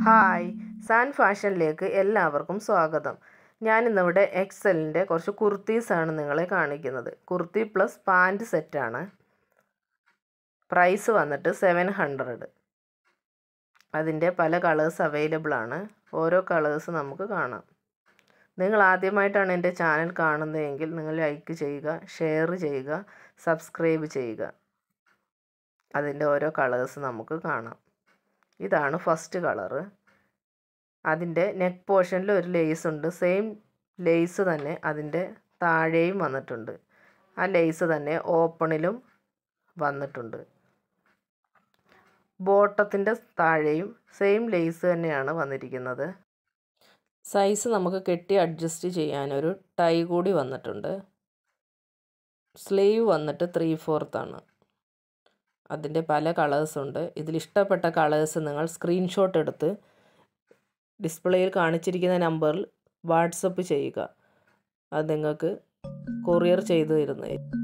hi San ഫാഷനിലേക്ക് എല്ലാവർക്കും സ്വാഗതം ഞാനിന്നിവിടെ എക്സലിൻ്റെ കുറച്ച് കുർത്തീസാണ് നിങ്ങളെ കാണിക്കുന്നത് കുർത്തി പ്ലസ് പാൻറ് സെറ്റാണ് പ്രൈസ് വന്നിട്ട് സെവൻ ഹൺഡ്രഡ് അതിൻ്റെ പല കളേഴ്സ് അവൈലബിൾ ആണ് ഓരോ കളേഴ്സ് നമുക്ക് കാണാം നിങ്ങൾ ആദ്യമായിട്ടാണ് എൻ്റെ ചാനൽ കാണുന്നതെങ്കിൽ നിങ്ങൾ ലൈക്ക് ചെയ്യുക ഷെയർ ചെയ്യുക സബ്സ്ക്രൈബ് ചെയ്യുക അതിൻ്റെ ഓരോ കളേഴ്സ് നമുക്ക് കാണാം ഇതാണ് ഫസ്റ്റ് കളറ് അതിൻ്റെ നെക്ക് പോർഷനിൽ ഒരു ലേസ് ഉണ്ട് സെയിം ലേസ് തന്നെ അതിൻ്റെ താഴെയും വന്നിട്ടുണ്ട് ആ ലേസ് തന്നെ ഓപ്പണിലും വന്നിട്ടുണ്ട് ബോട്ടത്തിൻ്റെ താഴെയും സെയിം ലേസ് തന്നെയാണ് വന്നിരിക്കുന്നത് സൈസ് നമുക്ക് കെട്ടി അഡ്ജസ്റ്റ് ചെയ്യാനൊരു ടൈ കൂടി വന്നിട്ടുണ്ട് സ്ലീവ് വന്നിട്ട് ത്രീ ഫോർത്താണ് അതിൻ്റെ പല കളേഴ്സ് ഉണ്ട് ഇതിൽ ഇഷ്ടപ്പെട്ട കളേഴ്സ് നിങ്ങൾ സ്ക്രീൻഷോട്ട് എടുത്ത് ഡിസ്പ്ലേയിൽ കാണിച്ചിരിക്കുന്ന നമ്പറിൽ വാട്സപ്പ് ചെയ്യുക അത് നിങ്ങൾക്ക് കൊറിയർ ചെയ്തു തരുന്നതായിരിക്കും